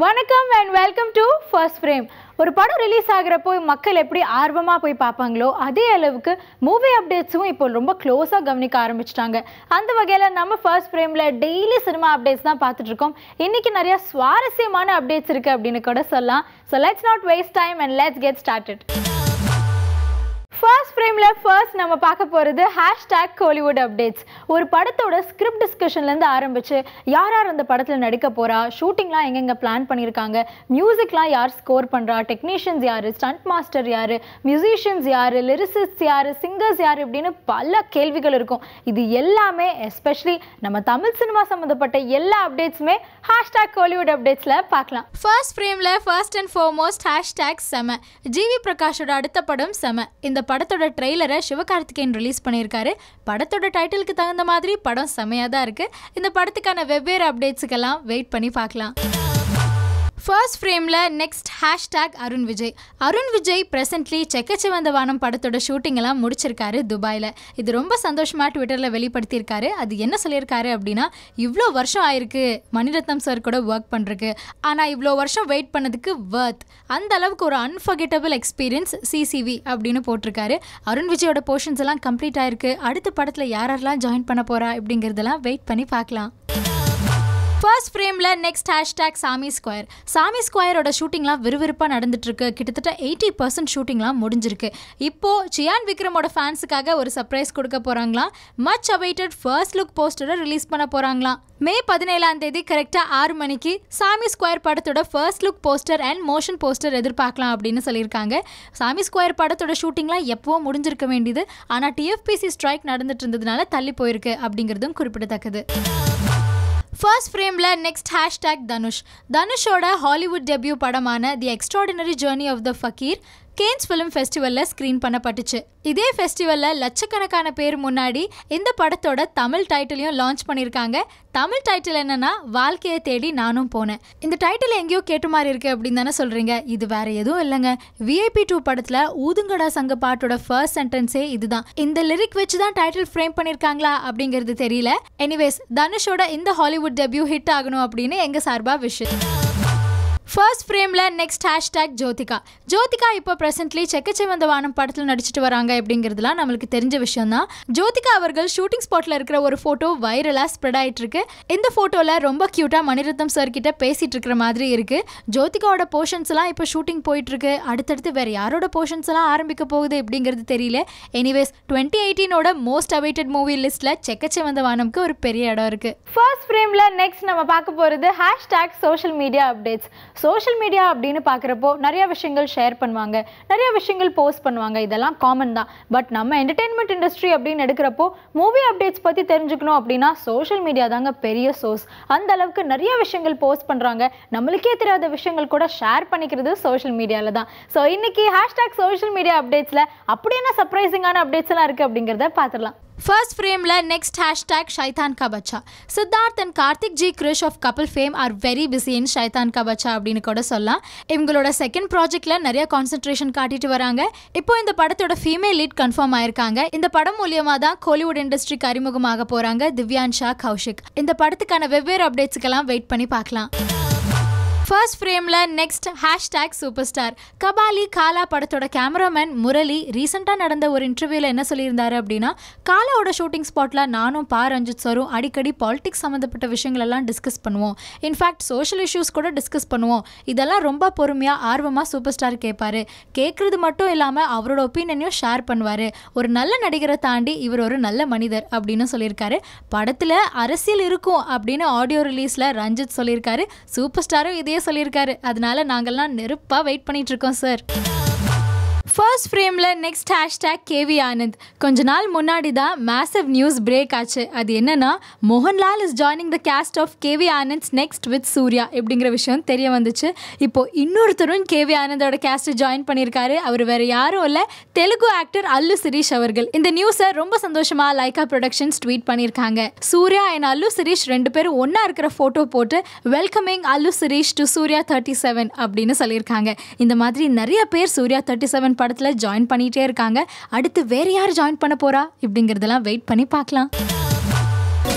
வணக்கம் and welcome to first frame ஒரு படம் ரிலீஸ் ஆகுறப்போ மக்கள் எப்படி ஆர்வமாக போய் பார்ப்பாங்களோ அதே அளவுக்கு மூவி அப்டேட்ஸும் இப்போ ரொம்ப க்ளோஸாக கவனிக்க ஆரம்பிச்சிட்டாங்க அந்த வகையில் நம்ம ஃபர்ஸ்ட் ஃப்ரேமில் டெய்லி சினிமா அப்டேட்ஸ் தான் பார்த்துட்டு இருக்கோம் இன்னைக்கு நிறைய சுவாரஸ்யமான அப்டேட்ஸ் இருக்குது அப்படின்னு கூட சொல்லலாம் so let's not waste time and let's get started first ஃப்ரேமில் ஃபர்ஸ்ட் நம்ம பார்க்க போகிறது ஹேஷ்டேக் கோலிவுட் அப்டேட்ஸ் ஒரு படத்தோட ஸ்கிரிப்ட் டிஸ்கஷன்லேருந்து ஆரம்பிச்சு யார் யார் அந்த படத்தில் நடிக்க போகிறா ஷூட்டிங்லாம் எங்கெங்கே பிளான் பண்ணியிருக்காங்க மியூசிக்லாம் யார் ஸ்கோர் பண்ணுறா டெக்னீஷியன்ஸ் யார் ஸ்டண்ட் மாஸ்டர் யார் மியூசிஷியன்ஸ் யார் லிரிசிஸ்ட் யார் சிங்கர்ஸ் யார் இப்படின்னு பல கேள்விகள் இருக்கும் இது எல்லாமே எஸ்பெஷலி நம்ம தமிழ் சினிமா சம்மந்தப்பட்ட எல்லா அப்டேட்ஸுமே ஹேஷ்டேக் கோலிவுட் அப்டேட்ஸில் பார்க்கலாம் ஃபர்ஸ்ட் ஃப்ரேமில் ஃபர்ஸ்ட் அண்ட் ஃபார்மோஸ்ட் ஹேஷ்டேக் செம ஜிவி பிரகாஷோட அடுத்த படம் செம இந்த படத்தோட ட்ரெய்லரை சிவகார்த்திகேயன் ரிலீஸ் பண்ணியிருக்காரு படத்தோட டைட்டிலுக்கு தகுந்த மாதிரி படம் செமையாக தான் இருக்குது இந்த படத்துக்கான வெவ்வேறு அப்டேட்ஸுக்கெல்லாம் வெயிட் பண்ணி பார்க்கலாம் ஃபர்ஸ்ட் ஃப்ரேமில் next hashtag Arun Vijay Arun Vijay presently Chekka Chivantha Vaanam படத்தோட ஷூட்டிங் எல்லாம் முடிச்சிருக்காரு துபாயில் இது ரொம்ப சந்தோஷமாக ட்விட்டரில் வெளிப்படுத்தியிருக்காரு அது என்ன சொல்லியிருக்காரு அப்படின்னா இவ்வளோ வருஷம் ஆயிருக்கு மணிரத்னம் சார் கூட ஒர்க் பண்ணுறக்கு ஆனால் இவ்வளோ வருஷம் வெயிட் பண்ணதுக்கு வர்த் அந்த அளவுக்கு ஒரு அன்ஃபர்கெட்டபிள் எக்ஸ்பீரியன்ஸ் சிசிவி அப்படின்னு போட்டிருக்காரு அருண் விஜயோட போர்ஷன்ஸ் எல்லாம் கம்ப்ளீட் ஆயிருக்கு அடுத்த படத்தில் யாரெல்லாம் ஜாயின் பண்ண போகிறா அப்படிங்கிறதெல்லாம் வெயிட் பண்ணி பார்க்கலாம் ஃபர்ஸ்ட் ஃப்ரேமில் நெக்ஸ்ட் ஹேஷ்டேக் சாமி ஸ்கொயர் சாமி ஸ்கொயரோட ஷூட்டிங்லாம் விறுவிறுப்பாக நடந்துட்டுருக்கு கிட்டத்தட்ட எயிட்டி பர்சன்ட் ஷூட்டிங்லாம் முடிஞ்சிருக்கு இப்போது சியான் விக்ரமோட ஃபேன்ஸுக்காக ஒரு சர்ப்ரைஸ் கொடுக்க போகிறாங்களாம் மச் அவைட்டட் ஃபர்ஸ்ட் லுக் போஸ்டரை ரிலீஸ் பண்ண போகிறாங்களாம் மே பதினேழாம் தேதி கரெக்டாக ஆறு மணிக்கு சாமி ஸ்கொயர் படத்தோட first look poster and motion poster எதிர்பார்க்கலாம் அப்படின்னு சொல்லியிருக்காங்க சாமி ஸ்கொயர் படத்தோட ஷூட்டிங்லாம் எப்போவோ முடிஞ்சிருக்க வேண்டியது ஆனால் டிஎஃபிசி ஸ்ட்ரைக் நடந்துட்டு இருந்ததுனால தள்ளி போயிருக்கு அப்படிங்கிறதும் குறிப்பிடத்தக்கது ஃபர்ஸ்ட் ஃப்ரேமில் நெக்ஸ்ட் ஹேஷ்டேக் தனுஷ் தனுஷோட ஹாலிவுட் டெபியூ படமான the extraordinary journey of the fakir Cannes film ஃபெஸ்டிவலில் ஸ்க்ரீன் பண்ணப்பட்டுச்சு இதே ஃபெஸ்டிவலில் லட்சக்கணக்கான பேர் முன்னாடி இந்த படத்தோட தமிழ் டைட்டிலையும் லான்ச் பண்ணியிருக்காங்க தமிழ் டைட்டில் என்னன்னா வாழ்க்கையை தேடி நானும் போனேன் இந்த டைட்டில் எங்கேயோ கேட்ட மாதிரி இருக்கு அப்படின்னு தானே சொல்கிறீங்க இது வேற எதுவும் இல்லைங்க விஐபி டூ படத்தில் ஊதுங்கடா சங்க பாட்டோட ஃபர்ஸ்ட் சென்டென்ஸே இதுதான் இந்த லிரிக் வச்சு தான் டைட்டில் ஃப்ரேம் பண்ணியிருக்காங்களா அப்படிங்கிறது தெரியல எனிவேஸ் தனுஷோட இந்த ஹாலிவுட் டெபியூ ஹிட் ஆகணும் அப்படின்னு எங்கள் சார்பாக விஷயம் ஃபர்ஸ்ட் ஃப்ரேமில் நெக்ஸ்ட் ஹேஷ்டேக் ஜோதிகா ஜோதிகா இப்போ ப்ரெசென்ட்லி செக்கச்சிவந்த வானம் படத்தில் நடிச்சிட்டு வராங்க அப்படிங்கிறதுலாம் நம்மளுக்கு தெரிஞ்ச விஷயம் தான் ஜோதிகா அவர்கள் ஷூட்டிங் ஸ்பாட்டில் இருக்கிற ஒரு ஃபோட்டோ வைரலாக ஸ்ப்ரெட் ஆகிட்டு இருக்கு இந்த ஃபோட்டோவில் ரொம்ப க்யூட்டாக மணிரத்னம் சார் கிட்ட பேசிட்டு இருக்கிற மாதிரி இருக்கு ஜோதிகாவோட போர்ஷன்ஸ் எல்லாம் இப்போ ஷூட்டிங் போயிட்டு இருக்கு அடுத்தடுத்து வேற யாரோட போர்ஷன்ஸ் எல்லாம் ஆரம்பிக்க போகுது அப்படிங்கிறது தெரியல எனிவேஸ் டுவெண்ட்டி எயிட்டீனோட மோஸ்ட் அவைட்டட் மூவி லிஸ்ட்டில் செக்கச்சிவந்த வானம்க்கு ஒரு பெரிய இடம் இருக்கு ஃபர்ஸ்ட் ஃப்ரேமில் நெக்ஸ்ட் நம்ம பார்க்க போகிறது hashtag social media updates social media அப்படின்னு பார்க்குறப்போ நிறைய விஷயங்கள் ஷேர் பண்ணுவாங்க நிறைய விஷயங்கள் போஸ்ட் பண்ணுவாங்க இதெல்லாம் காமன் தான் பட் நம்ம என்டர்டெயின்மெண்ட் இண்டஸ்ட்ரி அப்படின்னு எடுக்கிறப்போ மூவி அப்டேட்ஸ் பற்றி தெரிஞ்சுக்கணும் அப்படின்னா சோஷியல் மீடியா தாங்க பெரிய சோர்ஸ் அந்த அளவுக்கு நிறைய விஷயங்கள் போஸ்ட் பண்ணுறாங்க நம்மளுக்கே தெரியாத விஷயங்கள் கூட ஷேர் பண்ணிக்கிறது சோஷியல் மீடியாவில் தான் ஸோ இன்னைக்கு ஹேஷ்டேக் சோஷியல் மீடியா அப்டேட்ஸில் அப்படி என்ன சர்ப்ரைசிங்கான அப்டேட்ஸ் எல்லாம் இருக்குது அப்படிங்கிறத பார்த்துடலாம் ஃபர்ஸ்ட் ஃப்ரேமில் next hashtag Shaitan Ka Bachcha Siddharth and Karthik G Krish of Kapil fame are very busy in Shaitan Ka Bachcha அப்படின்னு கூட சொல்லலாம் இவங்களோட செகண்ட் ப்ராஜெக்ட்ல நிறைய கான்சென்ட்ரேஷன் காட்டிட்டு வராங்க இப்போ இந்த படத்தோட ஃபீமேல் லீட் கன்ஃபார்ம் ஆயிருக்காங்க இந்த படம் மூலியமாக தான் கோலிவுட் இண்டஸ்ட்ரிக்கு அறிமுகமாக போறாங்க திவ்யான் ஷா கௌஷிக் இந்த படத்துக்கான வெவ்வேறு அப்டேட்ஸுக்கெல்லாம் வெயிட் பண்ணி பார்க்கலாம் ஃபர்ஸ்ட் ஃப்ரேமில் next hashtag super star Kabali Kaala படத்தோட கேமராமேன் முரளி ரீசெண்டாக நடந்த ஒரு இன்டர்வியூவில் என்ன சொல்லியிருந்தாரு அப்படின்னா காலாவோட ஷூட்டிங் ஸ்பாட்டில் நானும் பா ரஞ்சித் சாரும் அடிக்கடி பாலிடிக்ஸ் சம்மந்தப்பட்ட விஷயங்களெல்லாம் டிஸ்கஸ் பண்ணுவோம் இன்ஃபேக்ட் சோஷியல் இஷ்யூஸ் கூட டிஸ்கஸ் பண்ணுவோம் இதெல்லாம் ரொம்ப பொறுமையாக ஆர்வமாக சூப்பர் ஸ்டார் கேட்பாரு கேட்குறது மட்டும் இல்லாமல் அவரோட ஒப்பீனியனையும் ஷேர் பண்ணுவார் ஒரு நல்ல நடிகரை தாண்டி இவர் ஒரு நல்ல மனிதர் அப்படின்னு சொல்லியிருக்காரு படத்தில் அரசியல் இருக்கும் அப்படின்னு ஆடியோ ரிலீஸில் ரஞ்சித் சொல்லியிருக்காரு சூப்பர் ஸ்டாரும் இதே சொல்லியிருக்காரு அதனால நாங்கள்லாம் நெருப்பாக வெயிட் பண்ணிட்டு இருக்கோம் சார் ஃபர்ஸ்ட் ஃப்ரேமில் நெக்ஸ்ட் ஹேஷ்டேக் கேவி ஆனந்த் கொஞ்ச நாள் முன்னாடி தான் மேசிவ் நியூஸ் பிரேக் ஆச்சு அது என்னன்னா Mohanlal is joining the cast of KV Anand's next with Suriya இப்படிங்கிற விஷயம் தெரிய வந்துச்சு இப்போ இன்னொருத்தரும் கேவி ஆனந்தோட கேஸ்ட் ஜாயின் பண்ணியிருக்காரு அவர் வேற யாரும் இல்லை தெலுங்கு ஆக்டர் அல்லு சிரீஷ் அவர்கள் இந்த நியூஸை ரொம்ப சந்தோஷமா லைகா ப்ரொடக்ஷன்ஸ் ட்வீட் பண்ணியிருக்காங்க சூர்யா அண்ட் அல்லு சிரீஷ் ரெண்டு பேரும் ஒன்றா இருக்கிற ஃபோட்டோ போட்டு welcoming Allu Sirish to Suriya thirty seven அப்படின்னு சொல்லியிருக்காங்க இந்த மாதிரி நிறைய பேர் சூர்யா தேர்ட்டி செவன் படத்தில் ஜாயின் பண்ணிகிட்டே இருக்காங்க அடுத்து வேறு யார் ஜாயின் பண்ண போகிறா இப்படிங்கிறதெல்லாம் வெயிட் பண்ணி பார்க்கலாம்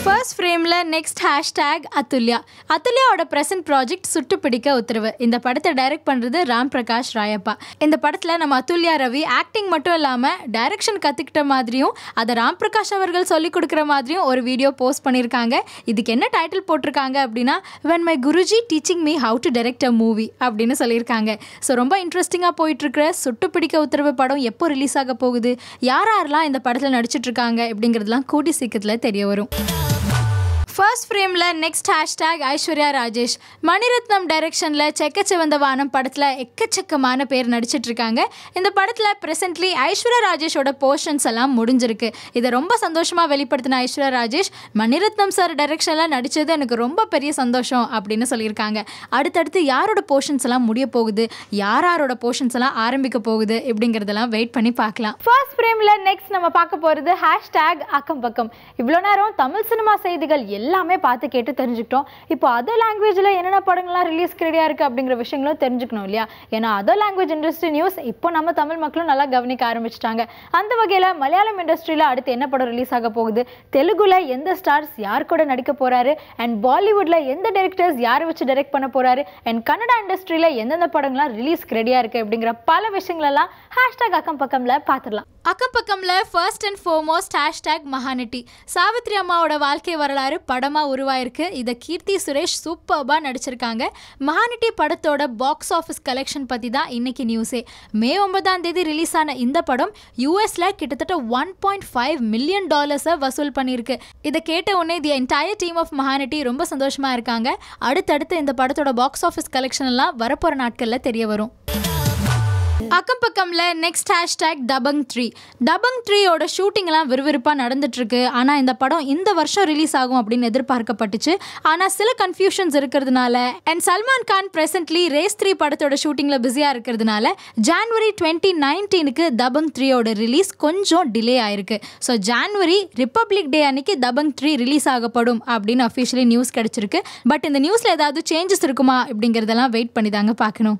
ஃபர்ஸ்ட் ஃப்ரேமில் நெக்ஸ்ட் ஹேஷ்டேக் அத்துல்யா அத்துல்யாவோட ப்ரெசன்ட் ப்ராஜெக்ட் சுட்டு பிடிக்க உத்தரவு இந்த படத்தை டைரக்ட் பண்ணுறது ராம் பிரகாஷ் ராயப்பா இந்த படத்தில் நம்ம அத்துல்யா ரவி ஆக்டிங் மட்டும் இல்லாமல் டைரக்ஷன் கற்றுக்கிட்ட மாதிரியும் அதை ராம் பிரகாஷ் அவர்கள் சொல்லிக் கொடுக்குற மாதிரியும் ஒரு வீடியோ போஸ்ட் பண்ணியிருக்காங்க இதுக்கு என்ன டைட்டில் போட்டிருக்காங்க அப்படின்னா when my guruji teaching me how to direct a movie அப்படின்னு சொல்லியிருக்காங்க ஸோ ரொம்ப இன்ட்ரெஸ்டிங்காக போயிட்டுருக்கிற சுட்டு பிடிக்க உத்தரவு படம் எப்போ ரிலீஸ் ஆக போகுது யார் யாரெல்லாம் இந்த படத்தில் நடிச்சிட்டு இருக்காங்க அப்படிங்கிறதுலாம் கூடி சீக்கிரத்தில் தெரிய வரும் ஃபர்ஸ்ட் ஃப்ரேமில் நெக்ஸ்ட் ஹேஷ்டேக் ஐஸ்வர்யா ராஜேஷ் மணிரத்னம் டைரக்ஷனில் செக்கச்சிவந்த வானம் படத்தில் எக்கச்சக்கமான பேர் நடிச்சிட்டு இருக்காங்க இந்த படத்தில் ப்ரெசென்ட்லி ஐஸ்வர்யா ராஜேஷோட போர்ஷன்ஸ் எல்லாம் முடிஞ்சிருக்கு இதை ரொம்ப சந்தோஷமாக வெளிப்படுத்தின ஐஸ்வர்யா ராஜேஷ் மணிரத்னம் சார் டைரக்ஷனில் நடித்தது எனக்கு ரொம்ப பெரிய சந்தோஷம் அப்படின்னு சொல்லியிருக்காங்க அடுத்தடுத்து யாரோட போர்ஷன்ஸ் எல்லாம் முடிய போகுது யார் யாரோட போர்ஷன்ஸ் எல்லாம் ஆரம்பிக்க போகுது இப்படிங்கிறதெல்லாம் வெயிட் பண்ணி பார்க்கலாம் ஃபர்ஸ்ட் ஃப்ரேமில் நெக்ஸ்ட் நம்ம பார்க்க போகிறது ஹேஷ்டேக் அக்கம் பக்கம் இவ்வளோ நேரம் தமிழ் சினிமா செய்திகள் எல்லாமே பார்த்து கேட்டு தெரிஞ்சுக்கிட்டோம் இப்போ அதர் லாங்குவேஜில் என்னென்ன படங்கள்லாம் ரிலீஸ் ரெடியாக இருக்குது அப்படிங்கிற விஷயங்களும் தெரிஞ்சுக்கணும் இல்லையா ஏன்னா அதர் லாங்குவேஜ் இண்டஸ்ட்ரி நியூஸ் இப்போ நம்ம தமிழ் மக்களும் நல்லா கவனிக்க ஆரம்பிச்சிட்டாங்க அந்த வகையில் மலையாளம் இண்டஸ்ட்ரியில் அடுத்து என்ன படம் ரிலீஸ் ஆக போகுது தெலுங்குல எந்த ஸ்டார்ஸ் யார் கூட நடிக்க போறாரு அண்ட் பாலிவுட்ல எந்த டைரக்டர்ஸ் யாரை வச்சு டைரக்ட் பண்ண போறாரு அண்ட் கன்னடா இண்டஸ்ட்ரியில் எந்தெந்த படங்கள்லாம் ரிலீஸ்க்கு ரெடியாக இருக்குது அப்படிங்கிற பல விஷயங்களெல்லாம் ஹேஷ்டேக் அக்கம் பக்கம்ல பார்த்துடலாம் அக்கம் பக்கம்ல first and foremost hashtag Mahanati Savitri அம்மாவோட வாழ்க்கை வரலாறு படமாக உருவாயிருக்கு இதை கீர்த்தி சுரேஷ் சூப்பர்பாக நடிச்சிருக்காங்க மகாநட்டி படத்தோட பாக்ஸ் ஆஃபீஸ் கலெக்ஷன் பற்றி தான் இன்னைக்கு நியூஸே மே ஒன்பதாம் தேதி ரிலீஸ் ஆன இந்த படம் யூஎஸ்ல கிட்டத்தட்ட ஒன் பாயிண்ட் ஃபைவ் மில்லியன் டாலர்ஸை வசூல் பண்ணியிருக்கு இதை கேட்ட உடனே the entire team of Mahanati ரொம்ப சந்தோஷமா இருக்காங்க அடுத்தடுத்து இந்த படத்தோட பாக்ஸ் ஆஃபீஸ் கலெக்ஷன் எல்லாம் வரப்போகிற நாட்களில் தெரிய வரும் அக்கம் பக்கம்ல next hashtag Dabangg three Dabangg த்ரீயோட ஷூட்டிங்லாம் விறுவிறுப்பாக நடந்துட்டு இருக்கு ஆனால் இந்த படம் இந்த வருஷம் ரிலீஸ் ஆகும் அப்படின்னு எதிர்பார்க்கப்பட்டுச்சு ஆனால் சில கன்ஃபியூஷன்ஸ் இருக்கிறதுனால and Salman Khan presently Race three படத்தோட ஷூட்டிங்கில் பிஸியாக இருக்கிறதுனால ஜான்வரி டுவெண்ட்டி நைன்டீனுக்கு தபங் த்ரீயோட ரிலீஸ் கொஞ்சம் டிலே ஆயிருக்கு ஸோ ஜான்வரி ரிப்பப்ளிக் டே அன்னைக்கு தபங் த்ரீ ரிலீஸ் ஆகப்படும் அப்படின்னு அஃபிஷியலி நியூஸ் கிடைச்சிருக்கு பட் இந்த நியூஸில் ஏதாவது சேஞ்சஸ் இருக்குமா அப்படிங்கிறதெல்லாம் வெயிட் பண்ணி தாங்க பார்க்கணும்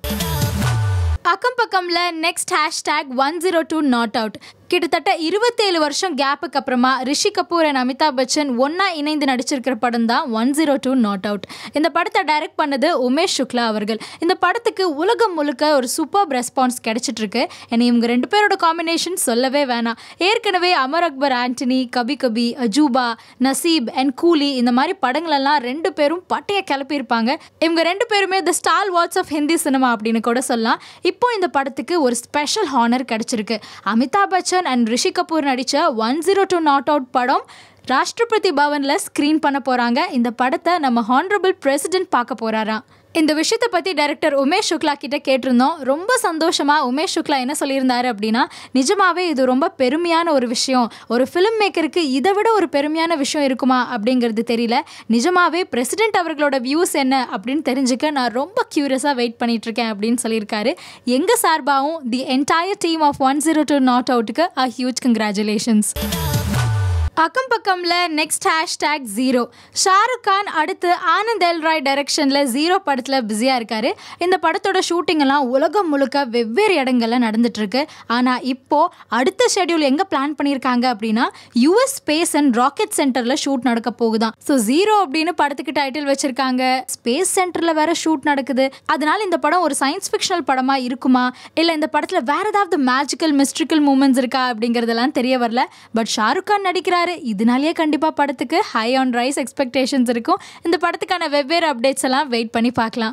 அக்கம் பக்கம்ல next hashtag one zero two not out கிட்டத்தட்ட இருபத்தேழு வருஷம் கேப்புக்கு அப்புறமா ரிஷி கபூர் அண்ட் அமிதாப் பச்சன் ஒன்றா இணைந்து நடிச்சிருக்கிற படம் தான் one zero two not out இந்த படத்தை டைரக்ட் பண்ணது உமேஷ் சுக்லா அவர்கள் இந்த படத்துக்கு உலகம் முழுக்க ஒரு சூப்பர் ரெஸ்பான்ஸ் கிடைச்சிட்டு இருக்கு ஏன்னா இவங்க ரெண்டு பேரோட காம்பினேஷன் சொல்லவே வேணாம் ஏற்கனவே அமர் அக்பர் ஆண்டனி கபி கபி அஜூபா நசீப் அண்ட் கூலி இந்த மாதிரி படங்களெல்லாம் ரெண்டு பேரும் பட்டைய கிளப்பியிருப்பாங்க இவங்க ரெண்டு பேருமே the stalwarts of Hindi cinema அப்படின்னு கூட சொல்லலாம் இப்போ இந்த படத்துக்கு ஒரு ஸ்பெஷல் ஹானர் கிடைச்சிருக்கு அமிதாப் பச்சன் அண்ட் ரிஷி கபூர் நடித்த one zero two not out படம் ராஷ்டிரபதி பவனில் ஸ்க்ரீன் பண்ண போகிறாங்க இந்த படத்தை நம்ம ஹானரபிள் பிரசிடென்ட் பார்க்க போகிறாராம் இந்த விஷயத்தை பற்றி டைரக்டர் உமேஷ் சுக்லா கிட்ட கேட்டிருந்தோம் ரொம்ப சந்தோஷமாக உமேஷ் சுக்லா என்ன சொல்லியிருந்தாரு அப்படின்னா நிஜமாவே இது ரொம்ப பெருமையான ஒரு விஷயம் ஒரு ஃபிலிம் மேக்கருக்கு இதை விட ஒரு பெருமையான விஷயம் இருக்குமா அப்படிங்கிறது தெரியல நிஜமாவே பிரசிடென்ட் அவர்களோட வியூஸ் என்ன அப்படின்னு தெரிஞ்சுக்க நான் ரொம்ப க்யூரியஸாக வெயிட் பண்ணிட்டு இருக்கேன் அப்படின்னு சொல்லியிருக்காரு எங்கள் சார்பாகவும் the entire team of one zero two not அவுட்டுக்கு அ ஹியூஜ் கங்க்ராச்சுலேஷன்ஸ் அக்கம் பக்கம்ல next hashtag zero Shahrukh Khan அடுத்து ஆனந்த் எல் ராய் டைரக்ஷனில் ஜீரோ படத்தில் பிஸியாக இருக்காரு இந்த படத்தோட ஷூட்டிங் எல்லாம் உலகம் முழுக்க வெவ்வேறு இடங்கள்ல நடந்துட்டு இருக்கு ஆனால் இப்போ அடுத்த ஷெட்யூல் எங்கே பிளான் பண்ணியிருக்காங்க அப்படின்னா யூஎஸ் ஸ்பேஸ் அண்ட் ராக்கெட் சென்டரில் ஷூட் நடக்க போகுதான் ஸோ ஜீரோ அப்படின்னு படத்துக்கு டைட்டில் வச்சிருக்காங்க ஸ்பேஸ் சென்டரில் வேற ஷூட் நடக்குது அதனால இந்த படம் ஒரு சயின்ஸ் ஃபிக்ஷனல் படமாக இருக்குமா இல்லை இந்த படத்தில் வேற ஏதாவது மேஜிக்கல் மிஸ்ட்ரிக்கல் மூமெண்ட்ஸ் இருக்கா அப்படிங்கிறதெல்லாம் தெரிய வரல பட் ஷாருக் கான் நடிக்கிறாரு இதனாலேயே கண்டிப்பாக படத்துக்கு ஹை ஆன் ரைஸ் எக்ஸ்பெக்டேஷன்ஸ் இருக்கும் இந்த படத்துக்கான வெவ்வேறு அப்டேட்ஸ் எல்லாம் வெயிட் பண்ணி பார்க்கலாம்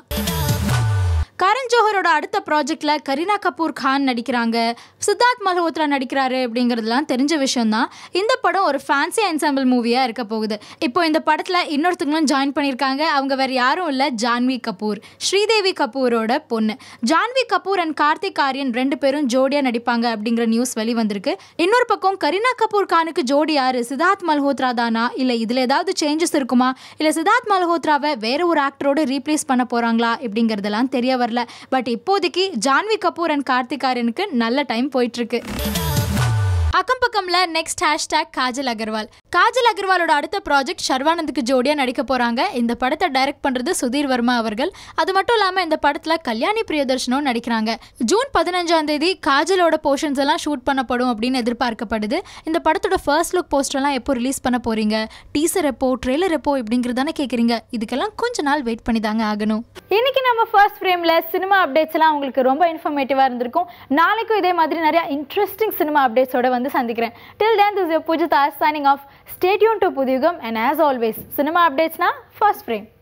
கரண் ஜோஹரோட அடுத்த ப்ராஜெக்ட்ல கரீனா கபூர் கான் நடிக்கிறாங்க சித்தார்த் மல்ஹோத்ரா நடிக்கிறாரு அப்படிங்கிறதுலாம் தெரிஞ்ச விஷயம் தான் இந்த படம் ஒரு ஃபேன்சி என்சாம்பிள் மூவியாக இருக்க போகுது இப்போ இந்த படத்தில் இன்னொருத்தங்களும் ஜாயின் பண்ணியிருக்காங்க அவங்க வேறு யாரும் இல்லை ஜான்வி கபூர் ஸ்ரீதேவி கபூரோட பொண்ணு ஜான்வி கபூர் அண்ட் கார்த்திக் ஆரியன் ரெண்டு பேரும் ஜோடியாக நடிப்பாங்க அப்படிங்கிற நியூஸ் வெளிவந்திருக்கு இன்னொரு பக்கம் கரீனா கபூர் கானுக்கு ஜோடி யாரு சித்தார்த் மல்ஹோத்ரா தானா இல்லை இதில் ஏதாவது சேஞ்சஸ் இருக்குமா இல்லை சித்தார்த் மல்ஹோத்ராவை வேற ஒரு ஆக்டரோட ரீப்ளேஸ் பண்ண போகிறாங்களா இப்படிங்கிறதெல்லாம் தெரிய வரல பட் இப்போதைக்கு ஜான்வி கபூர் அண்ட் கார்த்திக் ஆரியனுக்கு நல்ல டைம் போயிட்டுருக்கு அக்கம் பக்கம்ல நெக்ஸ்ட் ஹேஷ்டேக் காஜல் அகர்வால் காஜல் அகர்வாலோட அடுத்த ப்ராஜெக்ட் ஷர்வானந்துக்கு ஜோடியா நடிக்க போறாங்க இந்த படத்தை டைரக்ட் பண்றது சுதீர் வர்மா அவர்கள் அது மட்டும் இல்லாம இந்த படத்துல கல்யாணி பிரியதர்ஷனும் நடிக்கிறாங்க ஜூன் பதினஞ்சாம் தேதி காஜலோட போர்ஷன்ஸ் எல்லாம் ஷூட் பண்ணப்படும் அப்படின்னு எதிர்பார்க்கப்படுது இந்த படத்தோட ஃபர்ஸ்ட் லுக் போஸ்டர்லாம் எப்போ ரிலீஸ் பண்ண போறீங்க டீசர் எப்போ ட்ரெய்லர் எப்போ இப்படிங்கிறதானே கேட்குறீங்க இதுக்கெல்லாம் கொஞ்ச நாள் வெயிட் பண்ணி தாங்க ஆகணும் இன்னைக்கு நம்ம ஃபர்ஸ்ட் ஃப்ரேம்ல சினிமா அப்டேட்ஸ் எல்லாம் உங்களுக்கு ரொம்ப இன்ஃபர்மேட்டிவா இருந்திருக்கும் நாளைக்கும் இதே மாதிரி நிறைய இன்ட்ரெஸ்டிங் சினிமா அப்டேட்ஸோட வந்து சந்திக்கிறேன் till then this your Poojith are signing off stay tuned to Puthiyugam and as always cinema அப்டேட்ஸ்னா ஃபர்ஸ்ட் ஃப்ரேம்